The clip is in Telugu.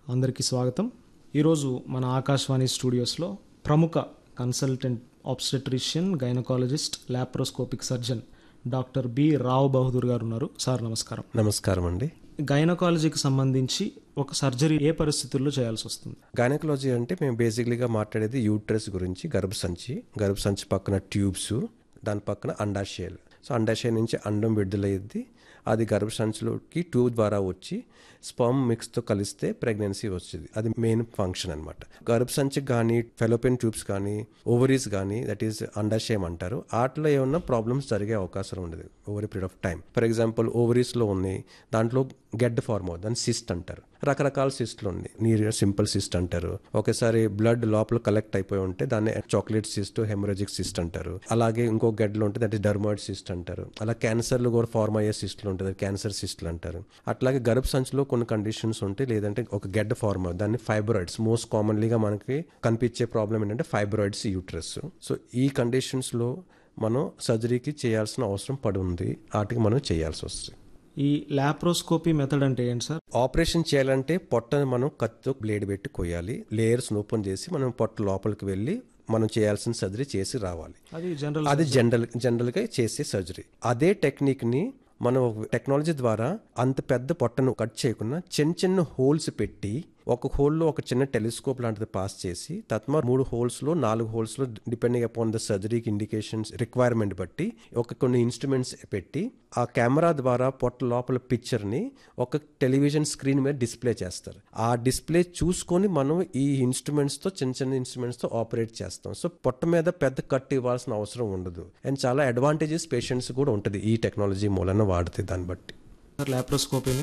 అందరికీ స్వాగతం ఈరోజు మన ఆకాశవాణి స్టూడియోస్లో ప్రముఖ consultant obstetrician gynaecologist laparoscopic surgeon doctor B Rao Bahadur garu ఉన్నారు సార్ నమస్కారం నమస్కారం అండి గైనకాలజీకి సంబంధించి ఒక సర్జరీ ఏ పరిస్థితుల్లో చేయాల్సి వస్తుంది గైనకాలజీ అంటే మేము బేసిక్లీగా మాట్లాడేది యూట్రస్ గురించి గర్భసంచి గర్భసంచి పక్కన ట్యూబ్స్ దాని పక్కన అండాశయాలు సో అండాశయ నుంచి అండం విడుదలయ్యేది అది గర్భసంచిలోకి ట్యూబ్ ద్వారా వచ్చి స్పర్మ్ మిక్స్తో కలిస్తే ప్రెగ్నెన్సీ వచ్చేది అది మెయిన్ ఫంక్షన్ అనమాట గర్భసంచి కానీ ఫెలోపిన్ ట్యూబ్స్ కానీ ఓవరీస్ కానీ దట్ ఈస్ అండాశయం అంటారు వాటిలో ఏమన్నా ప్రాబ్లమ్స్ జరిగే అవకాశం ఉండదు over period of time for example ఓవరీస్లో ఉన్నాయి దాంట్లో గెడ్ ఫార్మ్ అవుతుంది దాన్ని సిస్ట్ అంటారు రకరకాల సిస్ట్లు ఉన్నాయి నీరు సింపుల్ సిస్ట్ అంటారు ఒకేసారి బ్లడ్ లోపల కలెక్ట్ అయిపోయి ఉంటే దాన్ని చాక్లెట్ సిస్ట్ హెమరేజిక్ సిస్ట్ అంటారు అలాగే ఇంకో గడ్డలు ఉంటే దట్ ఇస్ డర్మాయిడ్ సిస్ట్ అంటారు అలా క్యాన్సర్లు కూడా ఫార్మ్ అయ్యే సిస్ట్లు ఉంటుంది క్యాన్సర్ సిస్ట్లు అంటారు అట్లాగే గర్భ సంచిలో కొన్ని కండిషన్స్ ఉంటాయి లేదంటే ఒక గెడ్డ ఫార్మ్ అవుతుంది దాన్ని ఫైబ్రాయిడ్స్ మోస్ట్ కామన్లీగా మనకి కనిపించే ప్రాబ్లం ఏంటంటే ఫైబ్రాయిడ్స్ యూట్రస్ సో ఈ కండిషన్స్లో మనం సర్జరీకి చేయాల్సిన అవసరం పడి ఉంది వాటికి మనం చేయాల్సి వస్తుంది ఈ లాప్రోస్కోపీ మెథడ్ అంటే ఏంటి సార్ ఆపరేషన్ చేయాలంటే పొట్టని మనం కత్తితో బ్లేడ్ పెట్టి కొయ్యాలి లేయర్స్ ఓపెన్ చేసి మనం పొట్ట లోపలికి వెళ్ళి మనం చేయాల్సిన సర్జరీ చేసి రావాలి అది జనరల్ అది జనరల్ జనరల్గా చేసే సర్జరీ అదే టెక్నిక్ని మనం టెక్నాలజీ ద్వారా అంత పెద్ద పొట్టను కట్ చేయకుండా చిన్న చిన్న హోల్స్ పెట్టి ఒక హోల్లో ఒక చిన్న టెలిస్కోప్ లాంటిది పాస్ చేసి తత్మా మూడు హోల్స్లో నాలుగు హోల్స్లో డిపెండింగ్ అపాన్ ద సర్జరీకి ఇండికేషన్స్ రిక్వైర్మెంట్ బట్టి ఒక కొన్ని ఇన్స్ట్రుమెంట్స్ పెట్టి ఆ కెమెరా ద్వారా పొట్ట లోపల పిక్చర్ని ఒక టెలివిజన్ స్క్రీన్ మీద డిస్ప్లే చేస్తారు ఆ డిస్ప్లే చూసుకొని మనం ఈ ఇన్స్ట్రుమెంట్స్తో చిన్న చిన్న ఇన్స్ట్రుమెంట్స్తో ఆపరేట్ చేస్తాం సో పొట్ట మీద పెద్ద కట్ ఇవ్వాల్సిన అవసరం ఉండదు అండ్ చాలా అడ్వాంటేజెస్ పేషెంట్స్ కూడా ఉంటుంది ఈ టెక్నాలజీ మూలన వాడితే దాన్ని బట్టి లాప్రోస్కోపీని